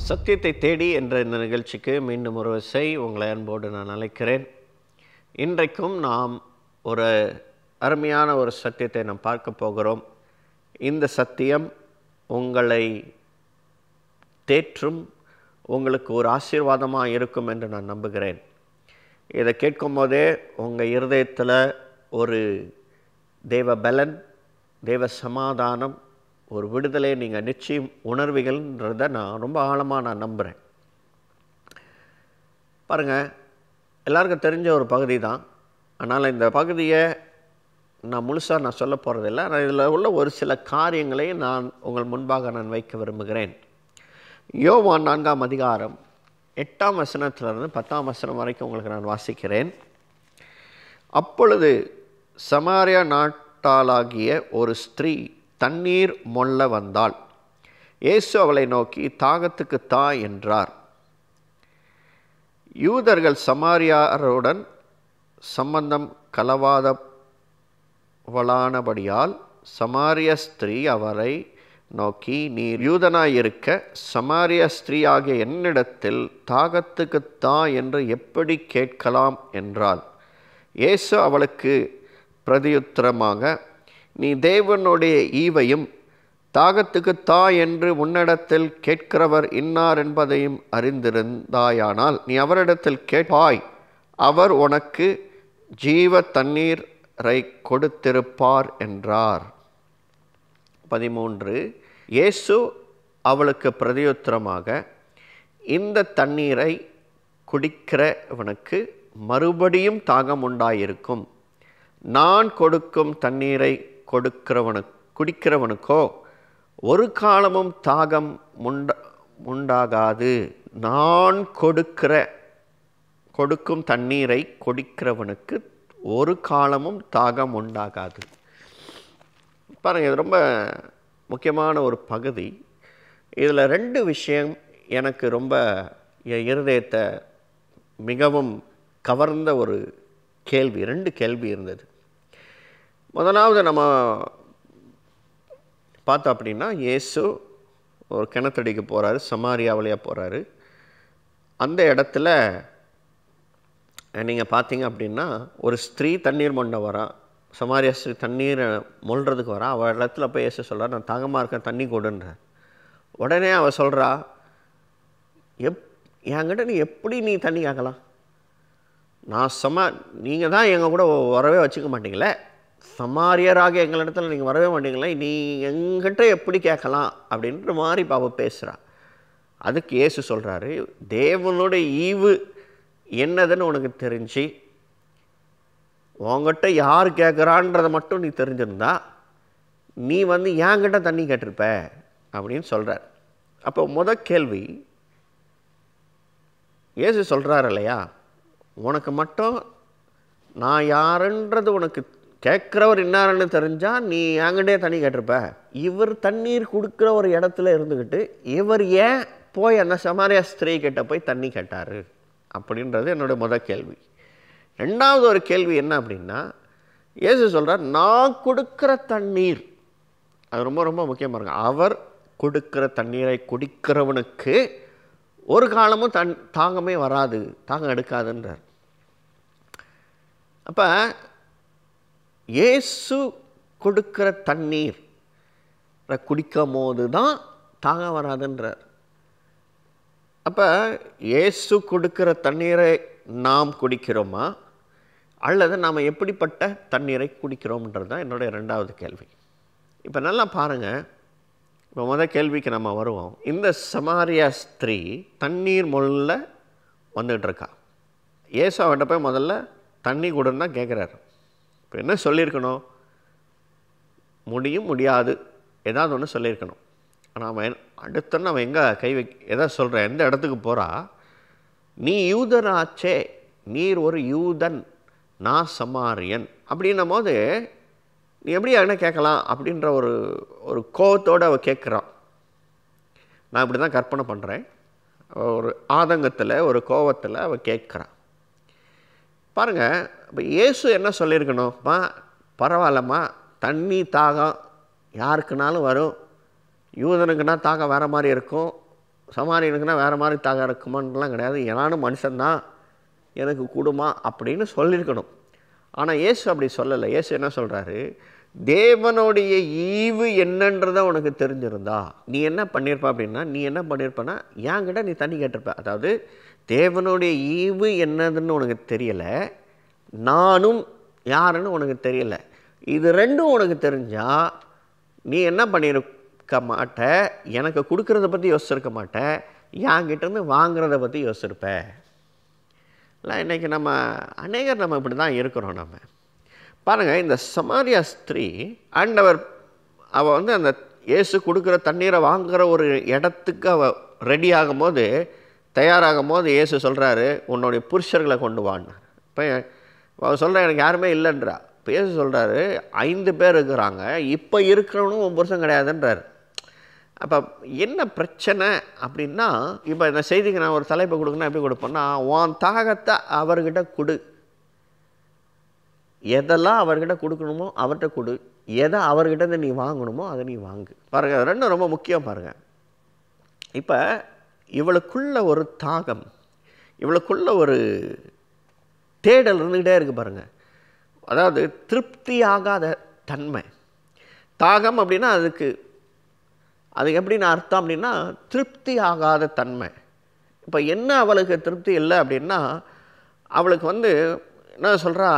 சத்தியத்தை தேடி என்ற இந்த நிகழ்ச்சிக்கு மீண்டும் ஒரு விசை உங்களை அன்போடு நான் அழைக்கிறேன் இன்றைக்கும் நாம் ஒரு அருமையான ஒரு சத்தியத்தை நாம் பார்க்க போகிறோம் இந்த சத்தியம் உங்களை தேற்றும் உங்களுக்கு ஒரு ஆசீர்வாதமாக இருக்கும் என்று நான் நம்புகிறேன் இதை கேட்கும் போதே உங்கள் இருதயத்தில் ஒரு தேவ பலன் தேவ சமாதானம் ஒரு விடுதலை நீங்கள் நிச்சயம் உணர்வீங்கள்ன்றதை நான் ரொம்ப ஆழமாக நான் நம்புகிறேன் பாருங்கள் எல்லாருக்கும் தெரிஞ்ச ஒரு பகுதி தான் ஆனால் இந்த பகுதியை நான் முழுசாக நான் சொல்ல போகிறதில்ல ஆனால் இதில் உள்ள ஒரு சில காரியங்களை நான் உங்கள் முன்பாக நான் வைக்க விரும்புகிறேன் யோவான் நான்காம் அதிகாரம் எட்டாம் வசனத்திலிருந்து பத்தாம் வசனம் வரைக்கும் உங்களுக்கு நான் வாசிக்கிறேன் அப்பொழுது சமாரியா நாட்டாளாகிய ஒரு ஸ்திரீ தண்ணீர் மொள்ள வந்தாள் இயேசு அவளை நோக்கி தாகத்துக்கு தா என்றார் யூதர்கள் சமாரியாருடன் சம்பந்தம் கலவாதவளானபடியால் சமாரிய ஸ்திரீ அவரை நோக்கி நீர் யூதனாயிருக்க சமாரிய ஸ்திரீ ஆகிய என்னிடத்தில் தாகத்துக்கு தா என்று எப்படி கேட்கலாம் என்றாள் இயேசு அவளுக்கு பிரதியுத்தரமாக நீ தேவனுடைய ஈவையும் தாகத்துக்கு தா என்று உன்னிடத்தில் கேட்கிறவர் இன்னார் என்பதையும் அறிந்திருந்தாயானால் நீ அவரிடத்தில் கேட்பாய் அவர் உனக்கு ஜீவ தண்ணீரை கொடுத்திருப்பார் என்றார் பதிமூன்று இயேசு அவளுக்கு பிரதியுத்தரமாக இந்த தண்ணீரை குடிக்கிறவனுக்கு மறுபடியும் தாகம் உண்டாயிருக்கும் நான் கொடுக்கும் தண்ணீரை கொடுக்கிறவனு குடிக்கிறவனுக்கோ ஒரு காலமும் தாகம் உண்ட உண்டாகாது நான் கொடுக்கிற கொடுக்கும் தண்ணீரை குடிக்கிறவனுக்கு ஒரு காலமும் தாகம் உண்டாகாது பாருங்கள் இது ரொம்ப முக்கியமான ஒரு பகுதி இதில் ரெண்டு விஷயம் எனக்கு ரொம்ப என் இருதயத்தை மிகவும் கவர்ந்த ஒரு கேள்வி ரெண்டு கேள்வி இருந்தது முதலாவது நம்ம பார்த்தோம் அப்படின்னா இயேசு ஒரு கிணத்தடிக்கு போகிறாரு சமாரியா வழியாக போகிறாரு அந்த இடத்துல நீங்கள் பார்த்தீங்க அப்படின்னா ஒரு ஸ்திரீ தண்ணீர் மொண்ட வரா சமாரியா ஸ்திரீ தண்ணீரை மொல்றதுக்கு வரா அவள் இடத்துல போய் இயேசு சொல்கிறா நான் தாகமாக இருக்கேன் தண்ணி கொடுன்ற உடனே அவள் சொல்கிறா எப் என்கிட்ட நீ எப்படி நீ தண்ணி கேட்கலாம் நான் சமா நீங்கள் தான் எங்கள் கூட வரவே வச்சுக்க மாட்டீங்களே சமாரியராக எங்களிடத்துல நீங்கள் வரவே மாட்டீங்களே நீ எங்கிட்ட எப்படி கேட்கலாம் அப்படின்ற மாதிரி பாபா பேசுகிறா அதுக்கு இயேசு சொல்கிறாரு தேவனுடைய ஈவு என்னதுன்னு உனக்கு தெரிஞ்சு உங்ககிட்ட யார் கேட்குறான்றதை மட்டும் நீ தெரிஞ்சிருந்தா நீ வந்து என்கிட்ட தண்ணி கேட்டிருப்ப அப்படின்னு சொல்கிறார் அப்போ முத கேள்வி இயேசு சொல்கிறார் இல்லையா உனக்கு மட்டும் நான் யாருன்றது உனக்கு கேட்குறவர் என்னாருன்னு தெரிஞ்சால் நீ என்கிட்டே தண்ணி கேட்டிருப்ப இவர் தண்ணீர் கொடுக்குற ஒரு இடத்துல இருந்துக்கிட்டு இவர் ஏன் போய் அந்த சமாரியா ஸ்திரீ கிட்ட போய் தண்ணி கேட்டார் அப்படின்றது என்னோடய முத கேள்வி ரெண்டாவது ஒரு கேள்வி என்ன அப்படின்னா இயேசு சொல்கிறார் நான் கொடுக்குற தண்ணீர் அது ரொம்ப ரொம்ப முக்கியமாக இருக்கு அவர் கொடுக்குற தண்ணீரை குடிக்கிறவனுக்கு ஒரு காலமும் தன் தாகமே வராது தாகம் எடுக்காதுன்றார் அப்போ இயேசு கொடுக்குற தண்ணீர் குடிக்கும் போது தான் தாகம் வராதுன்றார் அப்போ இயேசு கொடுக்குற தண்ணீரை நாம் குடிக்கிறோமா அல்லது நாம் எப்படிப்பட்ட தண்ணீரை குடிக்கிறோம்ன்றது தான் என்னுடைய ரெண்டாவது கேள்வி இப்போ நல்லா பாருங்கள் இப்போ முதல் கேள்விக்கு நம்ம வருவோம் இந்த சமாரியா ஸ்திரீ தண்ணீர் முள்ள வந்துகிட்ருக்கா ஏசு அவன்கிட்ட போய் முதல்ல தண்ணி கொடுன்னு தான் கேட்குறாரு இப்போ என்ன சொல்லியிருக்கணும் முடியும் முடியாது ஏதாவது ஒன்று சொல்லியிருக்கணும் ஆனால் அவன் அடுத்தன்னு அவன் எங்கே கை வை எதை சொல்கிற எந்த இடத்துக்கு போகிறா நீ யூதனாச்சே நீர் ஒரு யூதன் நான் சமாரியன் அப்படின்னும் போது நீ எப்படி என்ன கேட்கலாம் அப்படின்ற ஒரு ஒரு கோவத்தோடு அவள் கேட்குறான் நான் இப்படி தான் கற்பனை பண்ணுறேன் ஒரு ஆதங்கத்தில் ஒரு கோவத்தில் அவள் கேட்குறான் பாருங்கள் இப்போ இயேசு என்ன சொல்லியிருக்கணும்மா பரவாயில்லம்மா தண்ணி தாகம் யாருக்குனாலும் வரும் யூதனுக்குன்னா தாகம் வேறு மாதிரி இருக்கும் சமாரியனுக்குன்னா வேறு மாதிரி தாக இருக்குமான்லாம் கிடையாது நானும் மனுஷன்தான் எனக்கு கூடுமா அப்படின்னு சொல்லியிருக்கணும் ஆனால் இயேசு அப்படி சொல்லலை இயேசு என்ன சொல்கிறாரு தேவனுடைய ஈவு என்னன்றதை உனக்கு தெரிஞ்சிருந்தா நீ என்ன பண்ணியிருப்ப அப்படின்னா நீ என்ன பண்ணியிருப்பனா என்கிட்ட நீ தண்ணி கேட்டிருப்ப அதாவது தேவனுடைய ஈவு என்னதுன்னு உனக்கு தெரியலை நானும் யாருன்னு உனக்கு தெரியலை இது ரெண்டும் உனக்கு தெரிஞ்சால் நீ என்ன பண்ணியிருக்க மாட்ட எனக்கு கொடுக்கறத பற்றி யோசிச்சிருக்க மாட்ட என்கிட்டேருந்து வாங்குறத பற்றி யோசிச்சிருப்ப இல்லை இன்றைக்கி நம்ம அநேகர் நம்ம இப்படி தான் இருக்கிறோம் நம்ம பாருங்கள் இந்த சமாரியா ஸ்திரீ ஆண்டவர் அவள் வந்து அந்த இயேசு கொடுக்குற தண்ணீரை வாங்குற ஒரு இடத்துக்கு அவள் ரெடி ஆகும்போது தயாராகும் போது இயேசு சொல்கிறாரு உன்னுடைய புருஷர்களை கொண்டு வான்னு இப்போ அவள் சொல்கிறா எனக்கு யாருமே இல்லைன்றா இப்போ இயேசு சொல்கிறாரு ஐந்து பேர் இருக்கிறாங்க இப்போ இருக்கிறவனும் உன் புருஷன் கிடையாதுன்றார் அப்போ என்ன பிரச்சனை அப்படின்னா இப்போ இந்த செய்திக்கு நான் ஒரு தலைப்பை கொடுக்கணும் எப்படி கொடுப்பேன்னா உன் தாகத்தை அவர்கிட்ட கொடு எதெல்லாம் அவர்கிட்ட கொடுக்கணுமோ அவர்கிட்ட கொடு எதை அவர்கிட்ட இருந்து நீ வாங்கணுமோ அதை நீ வாங்கு பாருங்க அது ரெண்டும் ரொம்ப முக்கியம் பாருங்க இப்போ இவளுக்குள்ள ஒரு தாகம் இவளுக்குள்ள ஒரு தேடல் இருந்துக்கிட்டே இருக்கு பாருங்க அதாவது திருப்தி ஆகாத தன்மை தாகம் அப்படின்னா அதுக்கு அது எப்படின்னு அர்த்தம் அப்படின்னா திருப்தி ஆகாத தன்மை இப்போ என்ன அவளுக்கு திருப்தி இல்லை அப்படின்னா அவளுக்கு வந்து என்ன சொல்கிறா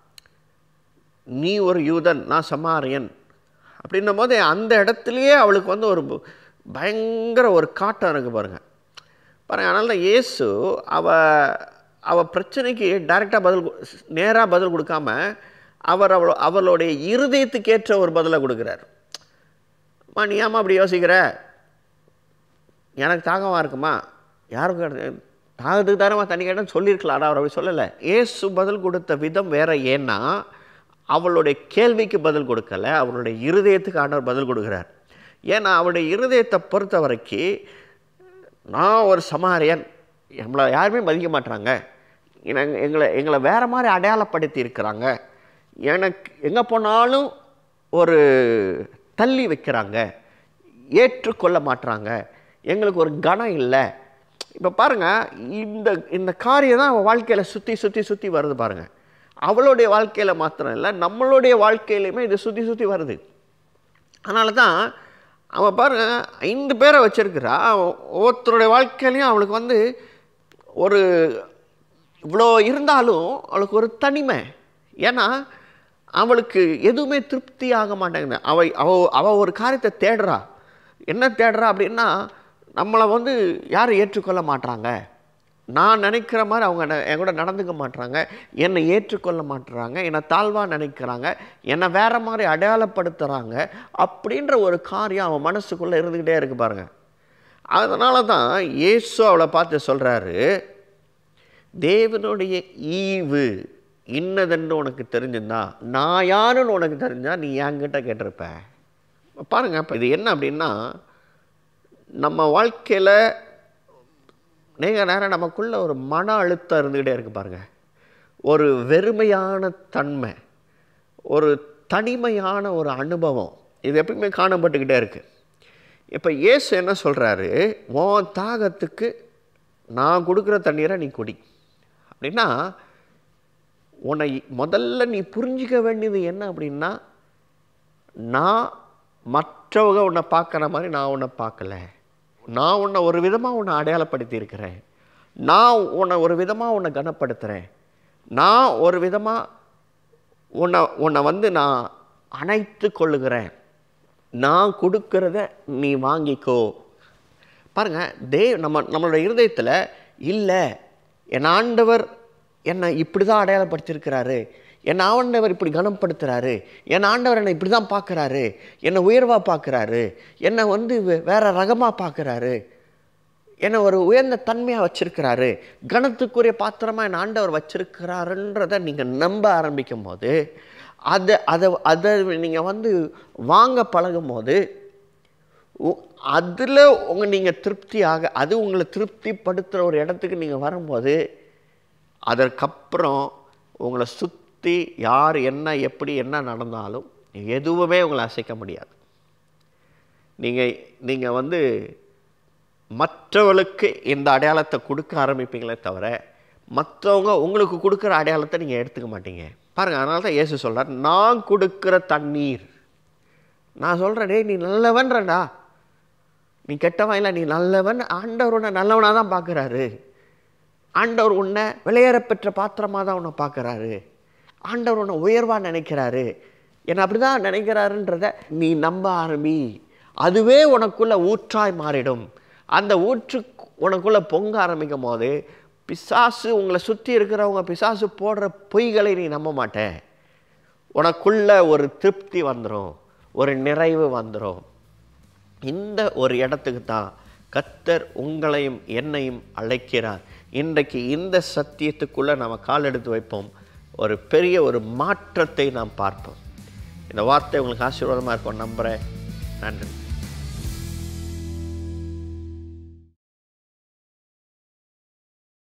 நீ ஒரு யூதன் நான் சமாரியன் அப்படின்னும் போது அந்த இடத்துலையே அவளுக்கு வந்து ஒரு பயங்கர ஒரு காட்டம் இருக்குது பாருங்கள் பாருங்கள் அதனால தான் இயேசு அவ அவ பிரச்சனைக்கு டைரெக்டாக பதில் நேராக பதில் கொடுக்காம அவர் அவளோ அவளுடைய இருதயத்துக்கேற்ற ஒரு பதிலை கொடுக்குறார் அம்மா நீ ஏம்மா அப்படி யோசிக்கிற எனக்கு தாகமாக இருக்குமா யாருக்கும் தாகத்துக்கு தானமா தண்ணி கேட்டேன்னு சொல்லியிருக்கலாம் அவர் அப்படி சொல்லலை ஏசு பதில் கொடுத்த விதம் வேற ஏன்னா அவளுடைய கேள்விக்கு பதில் கொடுக்கல அவளுடைய இருதயத்துக்கு ஆண்டவர் பதில் கொடுக்குறார் ஏன்னா அவளுடைய இருதயத்தை பொறுத்த வரைக்கும் நான் ஒரு சமாரியன் நம்மளை யாருமே மதிக்க மாட்டாங்க எனக்கு எங்களை எங்களை வேறு மாதிரி அடையாளப்படுத்தி இருக்கிறாங்க எனக்கு எங்கே போனாலும் ஒரு தள்ளி வைக்கிறாங்க ஏற்றுக்கொள்ள மாட்டுறாங்க எங்களுக்கு ஒரு கணம் இல்லை இப்போ பாருங்கள் இந்த இந்த காரியம் தான் அவள் வாழ்க்கையில் சுற்றி சுற்றி சுற்றி வருது பாருங்கள் அவளுடைய வாழ்க்கையில் மாத்திரம் இல்லை நம்மளுடைய வாழ்க்கையிலையுமே இது சுற்றி சுற்றி வருது அதனால தான் அவன் பாருங்க ஐந்து பேரை வச்சிருக்கிறா ஒவ்வொருத்தருடைய வாழ்க்கையிலையும் அவளுக்கு வந்து ஒரு இவ்வளோ இருந்தாலும் அவளுக்கு ஒரு தனிமை ஏன்னா அவளுக்கு எதுவுமே திருப்தி ஆக மாட்டேங்குது அவ அவ அவ ஒரு காரியத்தை தேடுறா என்ன தேடுறா அப்படின்னா நம்மளை வந்து யாரும் ஏற்றுக்கொள்ள மாட்றாங்க நான் நினைக்கிற மாதிரி அவங்க ந- என் கூட நடந்துக்க மாட்றாங்க என்னை ஏற்றுக்கொள்ள மாட்றாங்க என்னை தாழ்வாக நினைக்கிறாங்க என்னை வேற மாதிரி அடையாளப்படுத்துகிறாங்க அப்படின்ற ஒரு காரியம் அவன் மனசுக்குள்ளே இருந்துக்கிட்டே இருக்கு பாருங்க அதனால தான் இயேசு அவளை பார்த்து சொல்கிறாரு தேவனுடைய ஈவு இன்னதென்று உனக்கு தெரிஞ்சிருந்தா நான் யாருன்னு உனக்கு தெரிஞ்சா நீ என்கிட்ட கேட்டிருப்ப பாருங்க இப்போ இது என்ன அப்படின்னா நம்ம வாழ்க்கையில் நீங்க நேரம் நமக்குள்ள ஒரு மன அழுத்தம் இருந்துக்கிட்டே இருக்கு பாருங்க ஒரு வெறுமையான தன்மை ஒரு தனிமையான ஒரு அனுபவம் இது எப்பயுமே காணப்பட்டுக்கிட்டே இருக்கு இப்போ இயேசு என்ன சொல்கிறாரு உன் தாகத்துக்கு நான் கொடுக்குற தண்ணீரை நீ குடி அப்படின்னா உன்னை முதல்ல நீ புரிஞ்சிக்க வேண்டியது என்ன அப்படின்னா நான் மற்றவங்க உன்னை பார்க்குற மாதிரி நான் உன்னை பார்க்கல நான் உன்னை ஒரு விதமாக உன்னை அடையாளப்படுத்தி இருக்கிறேன் நான் உன்னை ஒரு விதமாக உன்னை கனப்படுத்துகிறேன் நான் ஒரு விதமாக உன்னை உன்னை வந்து நான் அணைத்து கொள்ளுகிறேன் நான் கொடுக்கறத நீ வாங்கிக்கோ பாருங்க தேவ் நம்ம நம்மளோட இருதயத்தில் இல்லை என் ஆண்டவர் என்னை இப்படி தான் அடையாளப்படுத்தியிருக்கிறாரு என் ஆண்டவர் இப்படி கனப்படுத்துகிறாரு என் ஆண்டவர் என்னை இப்படி தான் பார்க்குறாரு என்னை உயர்வாக பார்க்குறாரு என்னை வந்து வே- வேற ரகமாக பார்க்குறாரு என்னை ஒரு உயர்ந்த தன்மையாக வச்சிருக்கிறாரு கனத்துக்குரிய பாத்திரமாக என் ஆண்டவர் வச்சிருக்கிறாருன்றதை நீங்கள் நம்ப ஆரம்பிக்கும் போது அதை அதை அதை நீங்கள் வந்து வாங்க பழகும் போது அதில் உங்கள் நீங்கள் திருப்தி ஆக அது உங்களை திருப்திப்படுத்துகிற ஒரு இடத்துக்கு நீங்கள் வரும்போது அதற்கப்புறம் உங்களை சுற்றி யார் என்ன எப்படி என்ன நடந்தாலும் எதுவுமே உங்களை அசைக்க முடியாது நீங்கள் நீங்கள் வந்து மற்றவர்களுக்கு இந்த அடையாளத்தை கொடுக்க ஆரம்பிப்பீங்களே தவிர மற்றவங்க உங்களுக்கு கொடுக்குற அடையாளத்தை நீங்கள் எடுத்துக்க மாட்டீங்க பாருங்கள் அதனால தான் இயேசு சொல்றார் நான் கொடுக்குற தண்ணீர் நான் சொல்கிறேன் டேய் நீ நல்லவன்றடா நீ கெட்டவன் இல்லை நீ நல்லவன் ஆண்டவர் உன்னை நல்லவனாக தான் பார்க்குறாரு ஆண்டவர் உன்னை விளையேறப்பெற்ற பாத்திரமாக தான் உன்னை பார்க்குறாரு ஆண்டவர் உன்னை உயர்வாக நினைக்கிறாரு என்னை அப்படி தான் நினைக்கிறாருன்றத நீ நம்ப ஆரம்பி அதுவே உனக்குள்ள ஊற்றாய் மாறிடும் அந்த ஊற்று உனக்குள்ள பொங்க ஆரம்பிக்கும் போது பிசாசு உங்களை சுற்றி இருக்கிறவங்க பிசாசு போடுற பொய்களை நீ நம்ப மாட்ட உனக்குள்ள ஒரு திருப்தி வந்துடும் ஒரு நிறைவு வந்துடும் இந்த ஒரு இடத்துக்கு தான் கத்தர் உங்களையும் என்னையும் அழைக்கிறார் இன்றைக்கு இந்த சத்தியத்துக்குள்ளே நம்ம கால் எடுத்து வைப்போம் ஒரு பெரிய ஒரு மாற்றத்தை நாம் பார்ப்போம் இந்த வார்த்தை உங்களுக்கு ஆசீர்வாதமாக இருக்கும் நம்புகிறேன் நன்றி